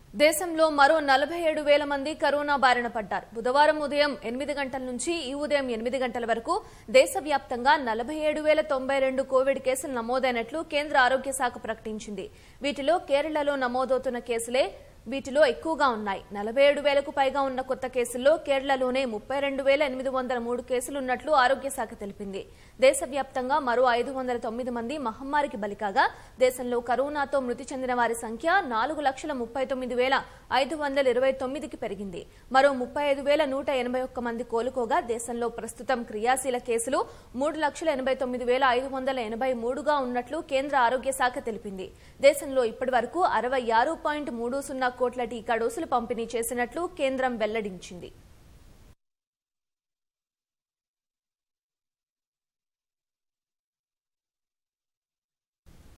దేశంలో మరో నలభై ఏడు వేల మంది కరోనా బారిన పడ్డారు బుధవారం ఉదయం ఎనిమిది గంటల నుంచి ఈ ఉదయం ఎనిమిది గంటల వరకు దేశవ్యాప్తంగా నలభై ఏడు వేల తొంభై రెండు కోవిడ్ కేసులు నమోదైనట్లు కేంద్ర ఆరోగ్య శాఖ ప్రకటించింది వీటిలో కేరళలో నమోదవుతున్న కేసులే వీటిలో ఎక్కువగా ఉన్నాయి నలభై ఏడు వేలకు పైగా ఉన్న కొత్త కేసుల్లో కేరళలోనే ముప్పై రెండు వేల ఎనిమిది వందల మూడు కేసులున్నట్లు ఆరోగ్య శాఖ తెలిపింది దేశవ్యాప్తంగా మరో ఐదు వందల తొమ్మిది మంది మహమ్మారికి బలికాగా దేశంలో కరోనాతో మృతి చెందిన వారి సంఖ్య నాలుగు లక్షల ముప్పై తొమ్మిది వేల ఐదు వందల ఇరవై తొమ్మిదికి పెరిగింది మరో ముప్పై ఐదు వేల నూట ఎనభై ఒక్క మంది కోలుకోగా దేశంలో ప్రస్తుతం క్రియాశీల కేసులు మూడు లక్షల ఎనభై తొమ్మిది వేల ఐదు వందల ఎనభై మూడుగా ఉన్నట్లు కేంద్ర ఆరోగ్య శాఖ తెలిపింది దేశంలో ఇప్పటి వరకు అరవై ఆరు పాయింట్ మూడు సున్నా కోట్ల టీకా డోసులు పంపిణీ చేసినట్లు కేంద్రం వెల్లడించింది